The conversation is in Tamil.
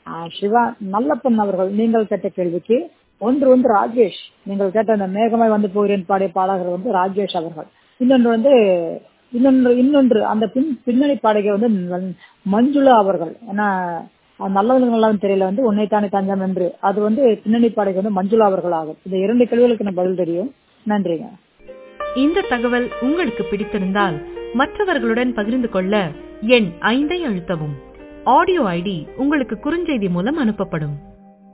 ஆஹ் சிவா நல்லப்பன் அவர்கள் நீங்கள் கேட்ட கேள்விக்கு ஒன்று வந்து ராஜேஷ் நீங்கள் கேட்ட அந்த மேகமாய் வந்து போகிறேன் பாடிய பாடகர் வந்து ராஜேஷ் அவர்கள் இன்னொன்று வந்து இன்னொன்று இன்னொன்று அந்த பின் பின்னணி பாடகர் வந்து ம- மஞ்சுளா அவர்கள் ஏன்னா அது நல்லவங்களுக்கு நல்லா தெரியல வந்து உன்னைத்தானே தஞ்சம் என்று அது வந்து பின்னணி பாடகர் வந்து மஞ்சுளா அவர்கள் ஆகும் இந்த இரண்டு கேள்விகளுக்கு எனக்கு பதில் தெரியும் நன்றிங்க இந்த தகவல் உங்களுக்கு பிடித்திருந்தால் மற்றவர்களுடன் பகிர்ந்து கொள்ள எண் ஐந்தை அழுத்தவும் ஆடியோ ஐடி உங்களுக்கு குறுஞ்செய்தி மூலம் அனுப்பப்படும்